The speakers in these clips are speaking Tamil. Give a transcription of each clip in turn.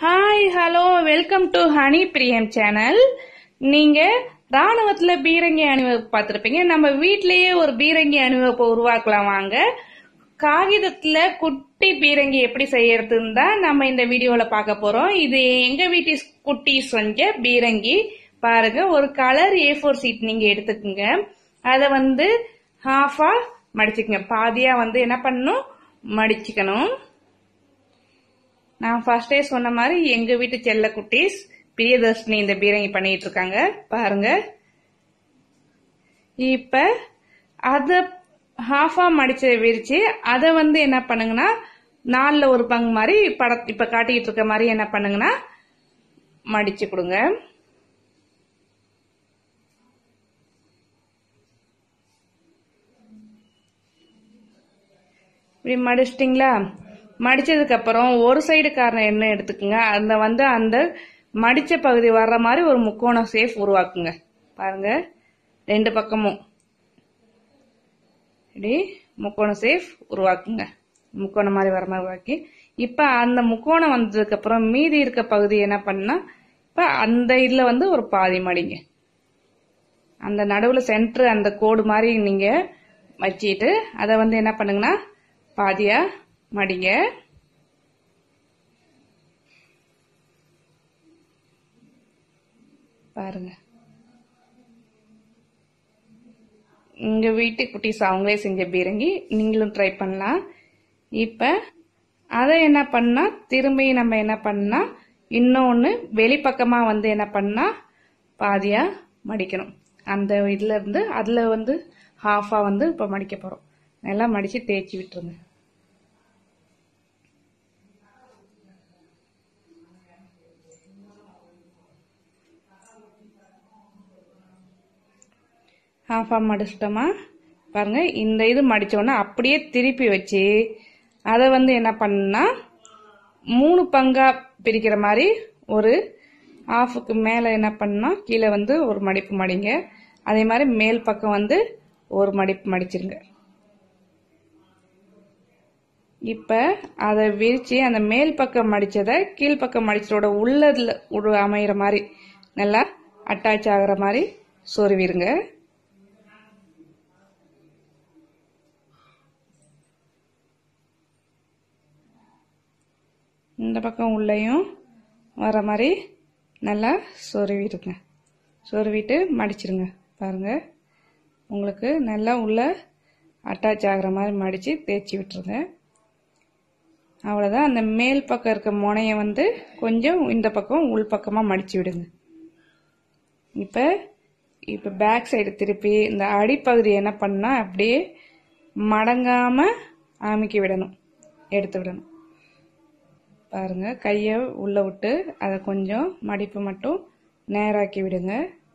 hi hello welcome to Honey Priyam channel நீங்க ராணுவத்துல பீரங்கி அணிவகுப்பு பார்த்திருப்பீங்க நம்ம வீட்லயே ஒரு பீரங்கி அணிவகுப்பு உருவாக்கலாம் வாங்க காகிதத்துல குட்டி பீரங்கி எப்படி செய்யறதுன்னு தான் நம்ம இந்த வீடியோல பார்க்க போறோம் இது எங்க வீட்டு குட்டி செஞ்ச பீரங்கி பாருங்க ஒரு கலர் ஏ ஃபோர் சீட் நீங்க எடுத்துக்கோங்க அதை வந்து ஹாஃபா மடிச்சுக்கங்க பாதியா வந்து என்ன பண்ணணும் மடிச்சுக்கணும் நான் ஃபர்ஸ்டே சொன்ன மாதிரி எங்க வீட்டு செல்ல குட்டீஸ் பிரியதர்ஷினி இந்த பீரங்கி பண்ணிட்டு இருக்காங்க பாருங்க இப்ப அத ஹாஃபா மடிச்ச விரிச்சு அதை வந்து என்ன பண்ணுங்கன்னா நாலுல ஒரு பங்கு மாதிரி பட இப்ப காட்டிட்டு இருக்க மாதிரி என்ன பண்ணுங்கன்னா மடிச்சு கொடுங்க இப்படி மடிச்சிட்டிங்களா மடிச்சதுக்கு அப்புறம் ஒரு சைடு காரணம் என்ன எடுத்துக்கோங்க அந்த வந்து அந்த மடிச்ச பகுதி வர்ற மாதிரி ஒரு முக்கோணம் சேஃப் உருவாக்குங்க பாருங்க ரெண்டு பக்கமும் இப்படி முக்கோணம் சேஃப் உருவாக்குங்க முக்கோணம் மாதிரி வர மாதிரி உருவாக்கி இப்ப அந்த முக்கோணம் வந்ததுக்கு அப்புறம் மீதி இருக்க பகுதி என்ன பண்ணா இப்ப அந்த இதுல வந்து ஒரு பாதி மடிங்க அந்த நடுவுல சென்டர் அந்த கோடு மாதிரி நீங்க வச்சிட்டு அதை வந்து என்ன பண்ணுங்கன்னா பாதியா மடிங்க பாருங்க இங்க வீட்டு குட்டீஸ் அவங்களே செஞ்ச பீரங்கி நீங்களும் ட்ரை பண்ணலாம் இப்ப அதை என்ன பண்ணா திரும்பி நம்ம என்ன பண்ணா இன்னொன்னு வெளிப்பக்கமா வந்து என்ன பண்ணா பாதியா மடிக்கணும் அந்த இதுல இருந்து அதுல வந்து ஹாஃபா வந்து இப்ப மடிக்க போறோம் நல்லா மடிச்சு தேய்ச்சி விட்டுருங்க ஹாஃபா மடிச்சிட்டோமா பாருங்க இந்த இது மடிச்சோன்னா அப்படியே திருப்பி வச்சு அதை வந்து என்ன பண்ணா மூணு பங்கா பிரிக்கிற மாதிரி ஒரு ஆஃபுக்கு மேலே என்ன பண்ணா கீழே வந்து ஒரு மடிப்பு மடிங்க அதே மாதிரி மேல் பக்கம் வந்து ஒரு மடிப்பு மடிச்சிருங்க இப்ப அதை விரிச்சு அந்த மேல் பக்கம் மடிச்சதை கீழ்ப்பக்கம் மடிச்சதோட உள்ளதுல ஒரு அமையிற மாதிரி நல்லா அட்டாச் ஆகுற மாதிரி சொருவிருங்க இந்த பக்கம் உள்ளேயும் வர மாதிரி நல்லா சொருவிடுங்க சொருவிட்டு மடிச்சிருங்க பாருங்க உங்களுக்கு நல்லா உள்ள அட்டாச் ஆகுற மாதிரி மடித்து தேய்ச்சி விட்டுருங்க அவ்வளோதான் அந்த மேல் பக்கம் இருக்க முனையை வந்து கொஞ்சம் இந்த பக்கம் உள் பக்கமாக மடித்து விடுங்க இப்போ இப்போ பேக் சைடு திருப்பி இந்த அடிப்பகுதி என்ன பண்ணால் அப்படியே மடங்காமல் ஆமிக்கி விடணும் எடுத்து விடணும் பாருங்க கையை உள்ள விட்டு அதை கொஞ்சம் மடிப்பு மட்டும் நேராக்கி விடுங்க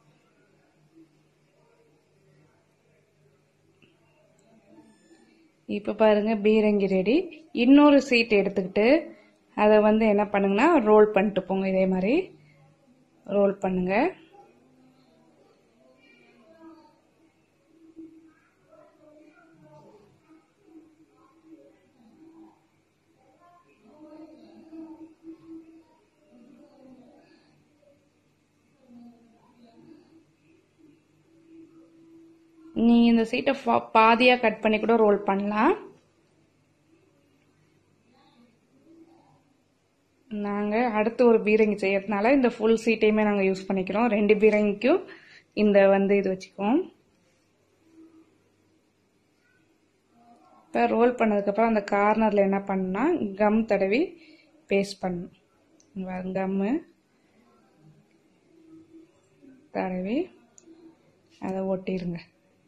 இப்போ பாருங்க பீரங்கி ரெடி இன்னொரு சீட் எடுத்துக்கிட்டு அதை வந்து என்ன பண்ணுங்கன்னா ரோல் பண்ணிட்டு போங்க இதே மாதிரி ரோல் பண்ணுங்க நீ இந்த சீட்டை பாதியாக கட் பண்ணி கூட ரோல் பண்ணலாம் நாங்கள் அடுத்து ஒரு பீரங்கி செய்யறதுனால இந்த ஃபுல் சீட்டையுமே நாங்கள் யூஸ் பண்ணிக்கிறோம் ரெண்டு பீரங்கிக்கும் இந்த வந்து இது வச்சுக்குவோம் இப்போ ரோல் பண்ணதுக்கப்புறம் அந்த கார்னரில் என்ன பண்ணா கம் தடவி பேஸ்ட் பண்ணணும் கம்மு தடவி அதை ஒட்டிடுங்க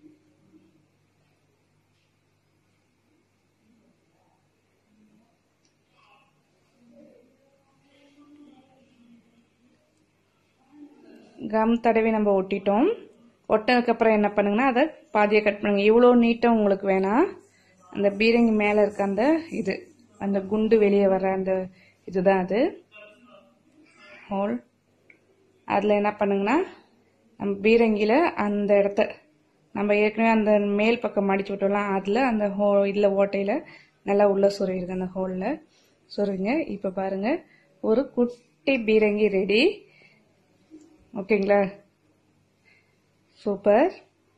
கம் தடவி நம்ம ஒட்டிட்டோம் ஒட்டினதுக்கப்புறம் என்ன பண்ணுங்கன்னா அதை பாதியை கட் பண்ணுங்க இவ்வளோ நீட்டம் உங்களுக்கு வேணாம் அந்த பீரங்கி மேலே இருக்க அந்த இது அந்த குண்டு வெளியே வர அந்த இதுதான் அது ஹோல் அதில் என்ன பண்ணுங்கன்னா நம்ம பீரங்கியில் அந்த இடத்த நம்ம ஏற்கனவே அந்த மேல் பக்கம் மடிச்சு விட்டோம்லாம் அதில் அந்த ஹோ இதில் ஓட்டையில் நல்லா உள்ளே சொருவிடுங்க அந்த ஹோலில் சொருவிங்க இப்போ பாருங்கள் ஒரு குட்டி பீரங்கி ரெடி ஓகேங்களா சூப்பர்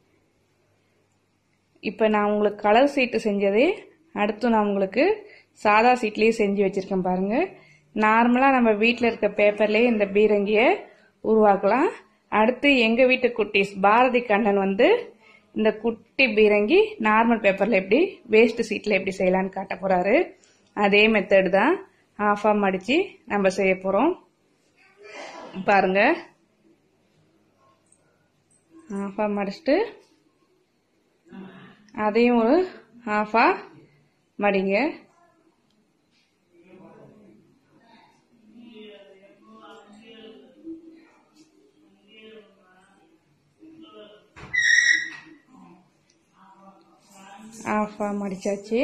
இப்போ நான் உங்களுக்கு கலர் சீட்டு செஞ்சதே அடுத்து நான் உங்களுக்கு சாதா சீட்லேயே செஞ்சு வச்சுருக்கேன் பாருங்கள் நார்மலாக நம்ம வீட்டில் இருக்க பேப்பர்லேயே இந்த பீரங்கியை உருவாக்கலாம் அடுத்து எங்கள் வீட்டு குட்டீஸ் பாரதி கண்ணன் வந்து இந்த குட்டி பீரங்கி நார்மல் பேப்பரில் எப்படி வேஸ்ட் சீட்டில் எப்படி செய்யலான்னு காட்ட போகிறாரு அதே மெத்தட் தான் ஆஃபாக மடித்து நம்ம செய்ய போகிறோம் பாருங்க ஆஃபாக மடிச்சுட்டு அதையும் ஒரு ஆஃபாக மடிங்க ஆஃபாக மடித்தாச்சு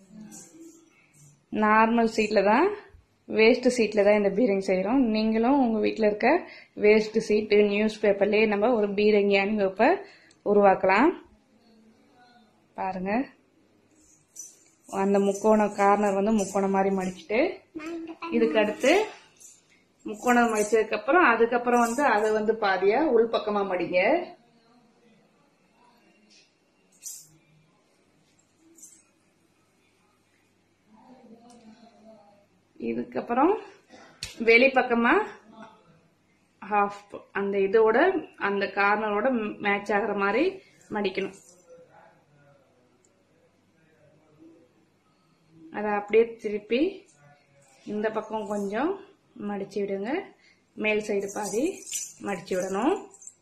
நார்மல் சீட்டில் தான் வேஸ்ட் சீட்டில் தான் இந்த பீரங்கி செய்கிறோம் நீங்களும் உங்கள் வீட்டில் இருக்க வேஸ்ட் சீட்டு நியூஸ் பேப்பர்லேயே நம்ம ஒரு பீரங்கி அணிவகுப்பை உருவாக்கலாம் பாருங்க அந்த முக்கோணம் கார்னர் வந்து முக்கோணம் மாதிரி மடிச்சுட்டு இதுக்கு அடுத்து முக்கோணம் மடிச்சதுக்கு அப்புறம் அதுக்கப்புறம் வந்து அதை வந்து பாதியா உள்பக்கமா மடிங்க இதுக்கப்புறம் வெளிப்பக்கமா ஹாஃப் அந்த இதோட அந்த கார்னரோட மேட்ச் ஆகிற மாதிரி மடிக்கணும் அதை அப்படியே திருப்பி இந்த பக்கம் கொஞ்சம் மடிச்சு விடுங்க மேல் சைடு பாதி மடிச்சு விடணும்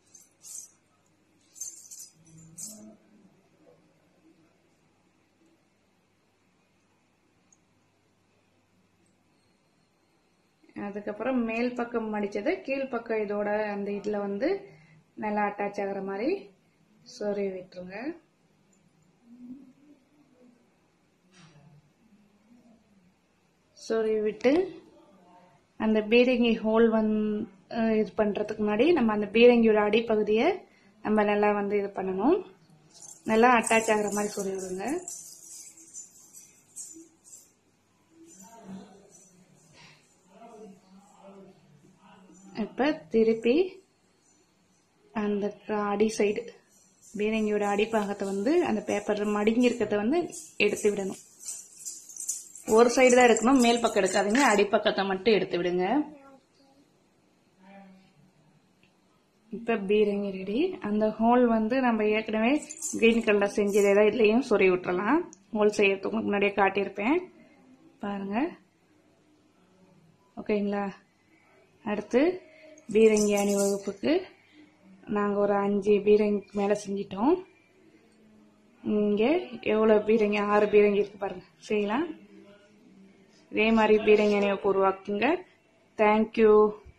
அதுக்கப்புறம் மேல் பக்கம் மடிச்சதை கீழ்ப்பக்கம் இதோட அந்த இதில் வந்து நல்லா அட்டாச் ஆகிற மாதிரி சொருவி விட்டுருங்க சொருவி விட்டு அந்த பீரங்கி ஹோல் வந் இது பண்ணுறதுக்கு முன்னாடி நம்ம அந்த பீரங்கியோட அடிப்பகுதியை நம்ம நல்லா வந்து இது பண்ணணும் நல்லா அட்டாச் ஆகிற மாதிரி சொருவி விடுங்க இப்போ திருப்பி அந்த அடி சைடு பீரங்கியோட அடிப்பாகத்தை வந்து அந்த பேப்பர் மடிங்கி இருக்கிறத வந்து எடுத்து விடணும் ஒரு சைடு தான் எடுக்கணும் மேல் பக்கம் எடுக்காதீங்க அடிப்பக்கத்தை மட்டும் எடுத்து விடுங்க இப்போ பீரங்கி ரெடி அந்த ஹோல் வந்து நம்ம ஏற்கனவே கிரீன் கலர் செஞ்சதே தான் இதுலேயும் சொறி விட்டுறலாம் ஹோல் செய்யறதுக்கு முன்னாடியே காட்டியிருப்பேன் பாருங்க ஓகேங்களா அடுத்து பீரங்கி அணிவகுப்புக்கு நாங்கள் ஒரு அஞ்சு பீரங்கி மேலே செஞ்சிட்டோம் இங்கே எவ்வளோ பீரங்கி ஆறு பீரங்கி இருக்கு பாருங்க செய்யலாம் இதே மாதிரி பீரங்கி அணிவகுப்பு உருவாக்குங்க தேங்க்யூ